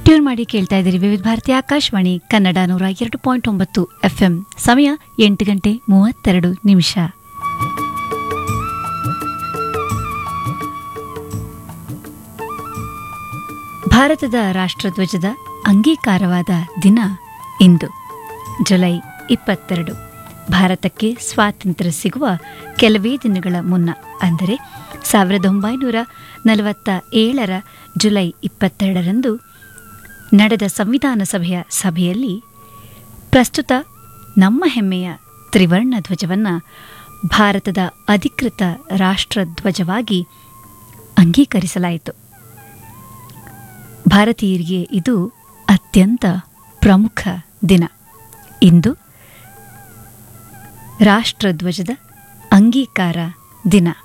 tune ಮಾಡಿ ಕೇಳ್ತಾ ಇದ್ದೀರಿ ವಿವಿಧ ಭಾರತಿ ಆಕಾಶವಾಣಿ ಕನ್ನಡ ನೂರ ಎರಡು ಪಾಯಿಂಟ್ ಒಂಬತ್ತು ಎಫ್ಎಂ ಸಮಯ ಎಂಟು ಗಂಟೆ ಮೂವತ್ತೆರಡು ನಿಮಿಷ ಭಾರತದ ರಾಷ್ಟ್ರಧ್ವಜದ ಅಂಗೀಕಾರವಾದ ದಿನ ಇಂದು ಜುಲೈ ಇಪ್ಪತ್ತೆರಡು ಭಾರತಕ್ಕೆ ಸ್ವಾತಂತ್ರ್ಯ ಸಿಗುವ ಕೆಲವೇ ದಿನಗಳ ಮುನ್ನ ಅಂದರೆ ಸಾವಿರದ ಒಂಬೈನೂರ ನಲವತ್ತ ಏಳರ ಜುಲೈ ಇಪ್ಪತ್ತೆರಡರಂದು ನಡೆದ ಸಂವಿಧಾನ ಸಭೆಯ ಸಭೆಯಲ್ಲಿ ಪ್ರಸ್ತುತ ನಮ್ಮ ಹೆಮ್ಮೆಯ ತ್ರಿವರ್ಣ ಧ್ವಜವನ್ನು ಭಾರತದ ಅಧಿಕೃತ ರಾಷ್ಟ್ರಧ್ವಜವಾಗಿ ಅಂಗೀಕರಿಸಲಾಯಿತು ಭಾರತೀಯರಿಗೆ ಇದು ಅತ್ಯಂತ ಪ್ರಮುಖ ದಿನ ಇಂದು ರಾಷ್ಟ್ರಧ್ವಜದ ಅಂಗೀಕಾರ ದಿನ